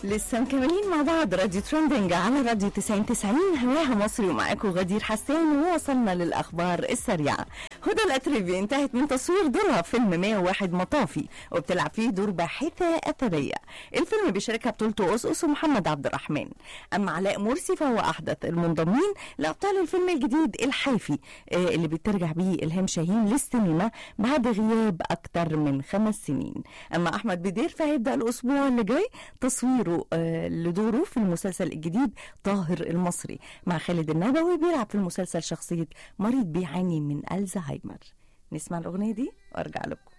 لسه مكملين مع بعض راديو ترندنج على راديو 90 90 هواها مصري ومعاكم غدير حسان ووصلنا للاخبار السريعه هدى الاتربي انتهت من تصوير دورها في فيلم 101 مطافي وبتلعب فيه دور باحثه اثريه الفيلم بيشاركها بطولته قصقص ومحمد عبد الرحمن اما علاء مرسي فهو احدث المنضمين لابطال الفيلم الجديد الحيفي آه، اللي بترجع بيه الهام شاهين للسينما بعد غياب اكتر من خمس سنين اما احمد بدير فهيبدا الاسبوع اللي جاي تصويره آه، لدوره في المسلسل الجديد طاهر المصري مع خالد النبوي بيلعب في المسلسل شخصيه مريض بيعاني من الزهايمر نسمع الاغنيه دي وارجع لكم